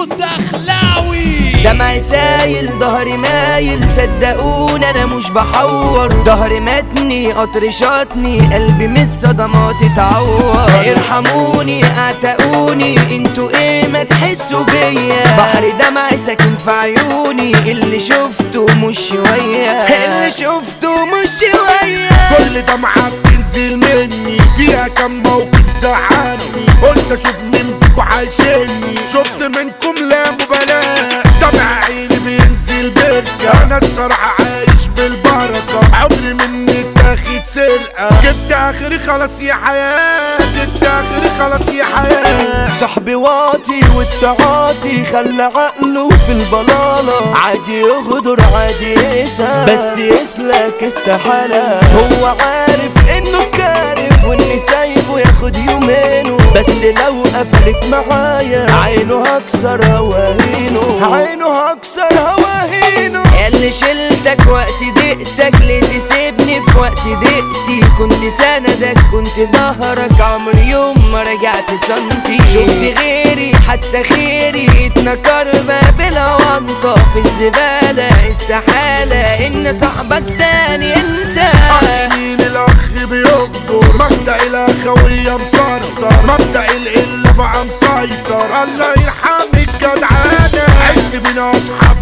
الدخلاوي دمعي سايل ظهري مايل صدقوني انا مش بحور ظهري ماتني قطر شاطني قلبي من الصدمات اتعور ارحموني اعتقوني انتوا ايه ما تحسوا بيا بحر دمعي ساكن في عيوني اللي شفته مش شويه اللي شفته مش شويه كل دمعة بتنزل مني فيها كم موقف زعلني قلت اشوف مين فيكو عايشني شفت منكم لا مبالاة دمع عيني بينزل بركة انا الصراحة عايش بالبركة عمري مني اتاخد سرقة جبت اخري خلاص يا حياة جبت اخري خلاص يا حياة صاحبي واطي والتعاطي خلى عقله في البلالة عادي يغدر عادي يسأل بس يسلك استحالة هو عارف انه كارف واني سايبه ياخد يومينه بس لو قفلت معايا عينه هكسر هواهينه عينه هكسر هواهينه اللي شلتك وقت ضيقتك ليه تسيبني في وقت ضيقتي كنت سندك كنت ظهرك عمري يوم ما رجعت سنتي شفت غيري حتى خيري اتنكر باب الأونطة في الزبالة استحالة ان صاحبك تاني انساه مين الاخ بيغدر مبدأ الاخوية مصرصر مبدأ القلة بقى مسيطر الله يرحم الجدعانة عشت بين اصحاب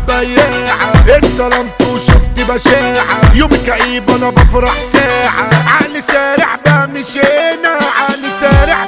بياعة اتظلمت وشفت بشاعة يومي كئيب انا بفرح ساعة عقلي سارح بمشينا عقلي سارح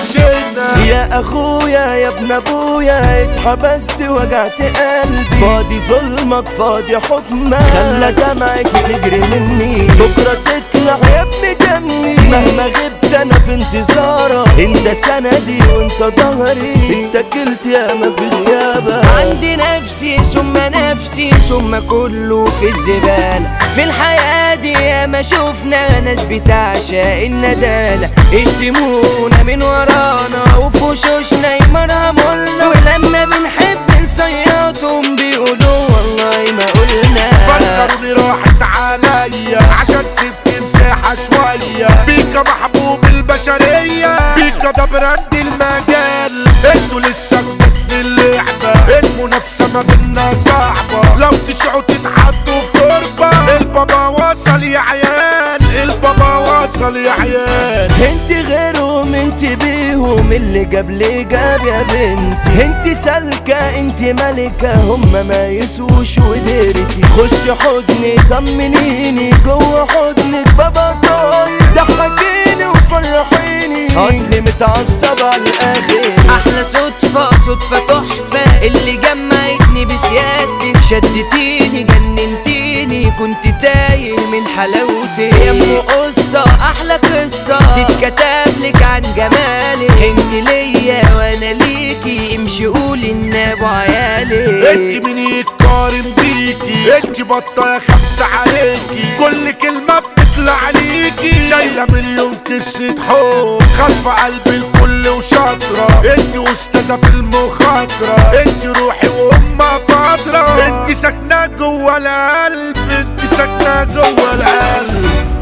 بمشينا يا اخويا يا ابن ابويا اتحبست وجعت قلبي فاضي ظلمك فاضي حكمك خلى دمعتي تجري مني بكره تطلع يا ابن دمي مهما غبت انا في انتظارك انت سندي وانت ظهري اتكلت ياما في غيابك عندي نفسي ثم نفسي ثم كله في الزبالة في الحياة دي ياما شفنا ناس بتعشق الندالة اشتمونا من ورانا وفي وشوشنا يمرهمولنا ولما بنحب نصيطهم بيقولوا والله ما قلنا فكروني راحت عليا عشان سبت مساحة شوية بيكا محبوب البشرية بيكا ده براند المجال انتوا لسه جداد في اللعبة المنافسة ما بينا صعبة لو تسعوا تتحطوا في تربة البابا وصل يا عيال البابا وصل يا عيال انت غيرهم انت بيهم اللي جاب لي جاب يا بنتي انت سالكة انت ملكة هم ما يسوش وديرتي خش حضني طمنيني جوه حضنك بابا طاير ضحكيني وفرحيني اصلي متعصب على الاخر احلى صدفة صدفة تحفة اللي جمعتني بسيادتك شدتيني جننتيني كنت تايه من حلاوتك يا ام قصة احلى قصة تتكتب لك عن جمالك انت ليا وانا ليكي امشي قولي ان ابو عيالك انت مين يتقارن بيكي انت بطة يا خمسة عليكي كل كلمة بتطلع عليكي شايلة مليون قصة حب خلف قلب الكل وشاطرة انت استاذة في المخاطرة انت روحي وامها فترة انت ساكنة جوه القلب انت ساكنة جوه القلب